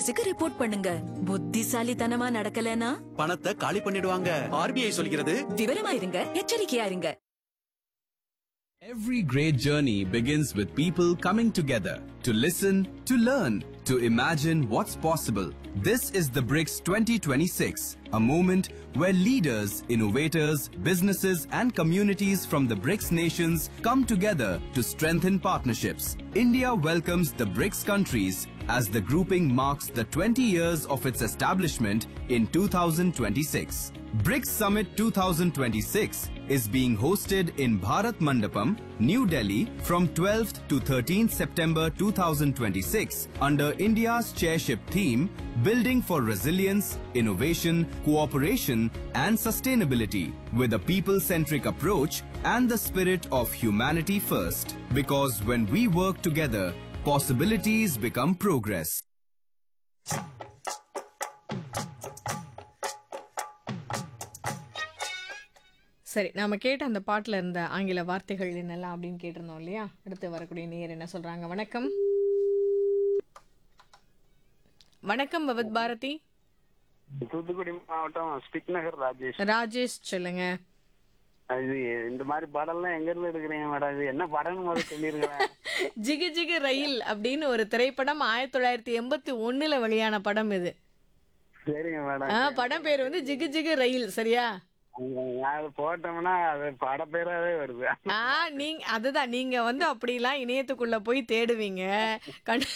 ஆபீஸுக்கு ரிப்போர்ட் பண்ணுங்க புத்திசாலித்தனமா நடக்கலனா பணத்தை காலி பண்ணிடுவாங்க ஆர்பிஐ சொல்கிறது விவரமா இருங்க எச்சரிக்கையா இருங்க Every great journey begins with people coming together to listen, to learn, to imagine what's possible. This is the BRICS 2026, a moment where leaders, innovators, businesses, and communities from the BRICS nations come together to strengthen partnerships. India welcomes the BRICS countries as the grouping marks the 20 years of its establishment in 2026. BRICS Summit 2026 is being hosted in Bharat Mandapam, New Delhi from 12th to 13th September 2026 under India's chairship theme Building for Resilience, Innovation, Cooperation and Sustainability with a people-centric approach and the spirit of humanity first. Because when we work together, possibilities become progress. சரி நாம கேட்ட அந்த பாட்டுல இருந்த ஆங்கில வார்த்தைகள் என்னெல்லாம் அப்படின்னு கேட்டிருந்தோம் இல்லையா அடுத்து வரக்கூடிய நேயர் என்ன சொல்றாங்க வணக்கம் வணக்கம் பவத் பாரதி தூத்துக்குடி மாவட்டம் ஸ்டிக் நகர் ராஜேஷ் ராஜேஷ் சொல்லுங்க இது இந்த மாதிரி படம்லாம் எங்க இருந்து எடுக்கிறீங்க மேடம் இது என்ன படம்னு முதல்ல சொல்லிருக்கேன் ஜிகு ஜிகு ரயில் அப்படின்னு ஒரு திரைப்படம் ஆயிரத்தி தொள்ளாயிரத்தி எண்பத்தி ஒண்ணுல வெளியான படம் இது சரிங்க மேடம் ஆ, படம் பேர் வந்து ஜிகு ஜிகு ரயில் சரியா அது போட்டோம்னா அது பட பேராவே வருது ஆ நீங்க அதுதான் நீங்க வந்து அப்படிலாம் இணையத்துக்குள்ள போய் தேடுவீங்க கண்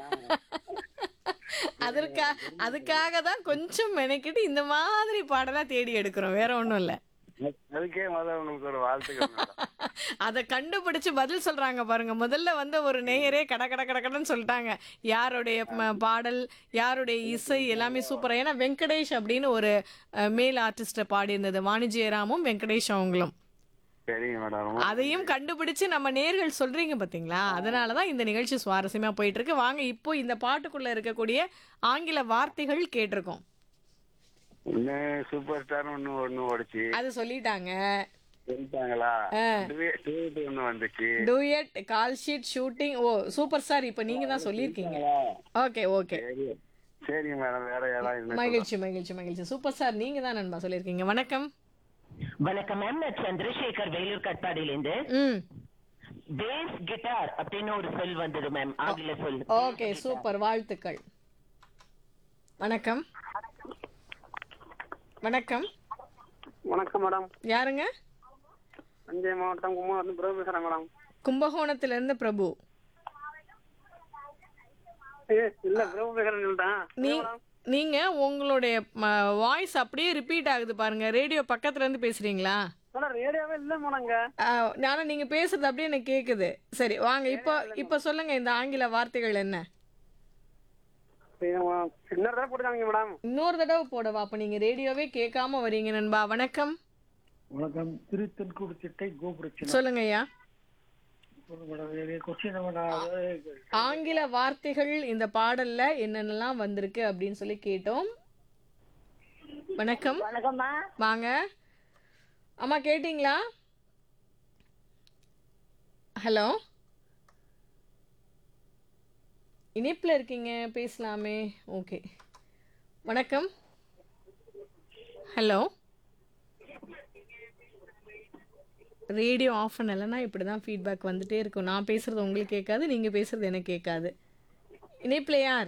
அதற்கா அதுக்காக தான் கொஞ்சம் மெனக்கிட்டு இந்த மாதிரி பாடலாம் தேடி எடுக்கிறோம் வேற ஒண்ணும் இல்ல அதுக்கே முதல்ல உங்களுக்கு ஒரு வாழ்த்துக்கள் மேடம் அதை கண்டுபிடிச்சு பதில் சொல்றாங்க பாருங்க முதல்ல வந்து ஒரு நேயரே கட கட கட கடன்னு சொல்லிட்டாங்க யாருடைய ம- பாடல் யாருடைய இசை எல்லாமே சூப்பரா ஏன்னா வெங்கடேஷ் அப்படின்னு ஒரு அஹ், மேல் ஆர்டிஸ்ட பாடியிருந்தது வாணிஜெயராமும் வெங்கடேஷ் அவங்களும் சரிங்க மேடம் ரொம்ப அதையும் கண்டுபிடிச்சு நம்ம நேர்கள் சொல்றீங்க பாத்தீங்களா அதனாலதான் இந்த நிகழ்ச்சி சுவாரஸ்யமா போயிட்டு இருக்கு வாங்க இப்போ இந்த பாட்டுக்குள்ள இருக்கக்கூடிய ஆங்கில வார்த்தைகள் கேட்டிருக்கோம் இன்னும் சூப்பர் ஸ்டார் ஒண்ணு ஒண்ணு ஓடிச்சு அது சொல்லிட்டாங்க சொல்லிட்டாங்களா ஆ. டூட் ஒண்ணு வந்துச்சு டூயட் கால் ஷீட் ஷூட்டிங் ஓ சூப்பர் ஸ்டார் இப்போ நீங்க தான் சொல்லியிருக்கீங்க ஓகே ஓகே சரி சரிங்க மேடம் வேற யாராவது இருந்தா மகிழ்ச்சி மகிழ்ச்சி மகிழ்ச்சி சூப்பர் ஸ்டார் நீங்க தான் நண்பா சொல்லியிருக்கீங்க வணக்கம் வணக்கம் மேம் நான் சந்திரசேகர் வேலூர் கட்பாடியிலேருந்து ம் பேஸ் கிட்டார் அப்படின்னு ஒரு சொல் வந்தது மேம் ஆங்கில சொல் ஓகே சூப்பர் வாழ்த்துக்கள் வணக்கம் வணக்கம் வணக்கம் மேடம் யாருங்க தஞ்சை மாவட்டம் கும்பகோணம் பிரபு பேசுறேன் மேடம் கும்பகோணத்துல இருந்து பிரபு இல்ல பிரபு பேசுறேன் நீ நீங்க உங்களுடைய வாய்ஸ் அப்படியே ரிப்பீட் ஆகுது பாருங்க ரேடியோ பக்கத்துல இருந்து பேசுறீங்களா மேடம் ரேடியோவே இல்ல மேடங்க ஆஹ், ஆனா நீங்க பேசுறது அப்படியே எனக்கு கேக்குது சரி வாங்க இப்போ இப்போ சொல்லுங்க இந்த ஆங்கில வார்த்தைகள் என்ன இன்னொரு தடவை போட்டுக்காங்க மேடம் இன்னொரு தடவை போடவா அப்ப நீங்க ரேடியோவே கேட்காம வரீங்க நண்பா வணக்கம் வணக்கம் திருத்தன்கூடு சிட்டை கோபுரட்சணம் சொல்லுங்க ஐயா கொஸ்டின் ஆங்கில வார்த்தைகள் இந்த பாடல்ல என்னென்னலாம் வந்திருக்கு அப்படின்னு சொல்லி கேட்டோம் வணக்கம் வணக்கம்மா வாங்க அம்மா கேட்டிங்களா ஹலோ இணைப்பில் இருக்கீங்க பேசலாமே ஓகே வணக்கம் ஹலோ ரேடியோ ஆஃப் பண்ணலைன்னா இப்படி தான் ஃபீட்பேக் வந்துட்டே இருக்கும் நான் பேசுகிறது உங்களுக்கு கேட்காது நீங்கள் பேசுகிறது எனக்கு கேட்காது இணைப்பில் யார்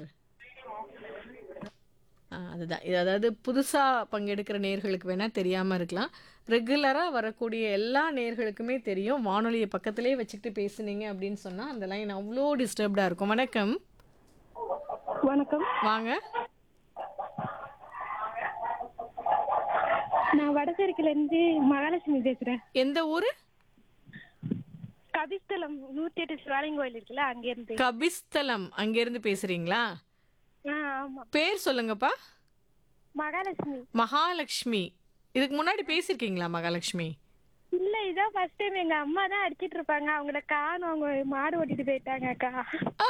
ஆ, அதுதான் இது அதாவது புதுசாக பங்கெடுக்கிற நேர்களுக்கு வேணால் தெரியாமல் இருக்கலாம் ரெகுலராக வரக்கூடிய எல்லா நேர்களுக்குமே தெரியும் வானொலியை பக்கத்திலே வச்சுக்கிட்டு பேசுனீங்க அப்படின்னு சொன்னால் அந்த லைன் அவ்வளோ டிஸ்டர்ப்டாக இருக்கும் வணக்கம் வணக்கம் வாங்க நான் வடசேரிக்கில இருந்து மகாலட்சுமி பேசுறேன் எந்த ஊர் கபிஸ்தலம் நூத்தி எட்டு சிவாலயம் கோயில் இருக்குல்ல அங்க இருந்து கபிஸ்தலம் அங்கேருந்து பேசுகிறீங்களா ஆ ஆமா பேர் சொல்லுங்கப்பா மகாலட்சுமி மகாலட்சுமி இதுக்கு முன்னாடி பேசியிருக்கீங்களா மகாலட்சுமி இல்ல இதான் ஃபர்ஸ்ட் டைம் எங்க அம்மா தான் அடிச்சிட்டு இருப்பாங்க அவங்கள காணும் அவங்க மாடு ஓட்டிட்டு போயிட்டாங்க அக்கா ஓ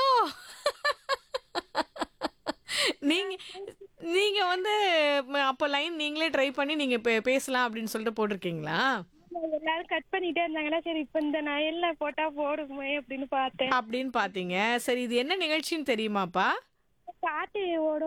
நீங்க நீங்க வந்து ம- அப்போ லைன் நீங்களே ட்ரை பண்ணி நீங்க பே- பேசலாம் அப்படின்னு சொல்லிட்டு போட்டிருக்கீங்களா எல்லாரும் கட் பண்ணிட்டே இருந்தாங்களா சரி இப்ப இந்த நயல்ல போட்டா போடுமே அப்படின்னு பார்த்தேன் அப்படின்னு பாத்தீங்க சரி இது என்ன நிகழ்ச்சின்னு தெரியுமாப்பா பாட்டு ஓடும்